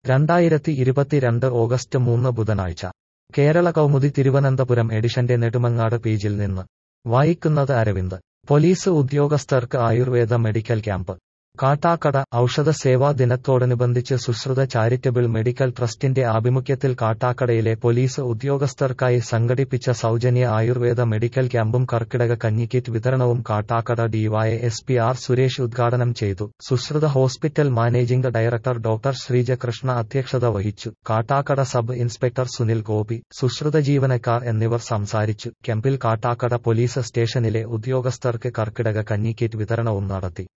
രണ്ടായിരത്തി ഇരുപത്തിരണ്ട് ഓഗസ്റ്റ് മൂന്ന് ബുധനാഴ്ച കേരള കൗമുദി തിരുവനന്തപുരം എഡിഷന്റെ നെടുമങ്ങാട് പേജിൽ നിന്ന് വായിക്കുന്നത് അരവിന്ദ് പോലീസ് ഉദ്യോഗസ്ഥർക്ക് ആയുർവേദ മെഡിക്കൽ ക്യാമ്പ് കാട്ടാക്കട ഔഷധ സേവാ ദിനത്തോടനുബന്ധിച്ച് സുശ്രുത ചാരിറ്റബിൾ മെഡിക്കൽ ട്രസ്റ്റിന്റെ ആഭിമുഖ്യത്തിൽ കാട്ടാക്കടയിലെ പോലീസ് ഉദ്യോഗസ്ഥർക്കായി സംഘടിപ്പിച്ച സൗജന്യ ആയുർവേദ മെഡിക്കൽ ക്യാമ്പും കർക്കിടക കഞ്ഞിക്കിറ്റ് വിതരണവും Kattakkada DY S P R Suresh ഉദ്ഘാടനം ചെയ്തു Sushruta hospital managing director doctor Sreejakrishna അധ്യക്ഷത വഹിച്ചു കാട്ടാക്കട സബ് ഇൻസ്പെക്ടർ സുനിൽ ഗോപി സുശ്രുത ജീവനക്കാർ എന്നിവർ സംസാരിച്ചു ക്യാമ്പിൽ കാട്ടാക്കട പോലീസ് സ്റ്റേഷനിലെ ഉദ്യോഗസ്ഥർക്ക് കർക്കിടക കഞ്ഞിക്കിറ്റ് വിതരണവും നടത്തി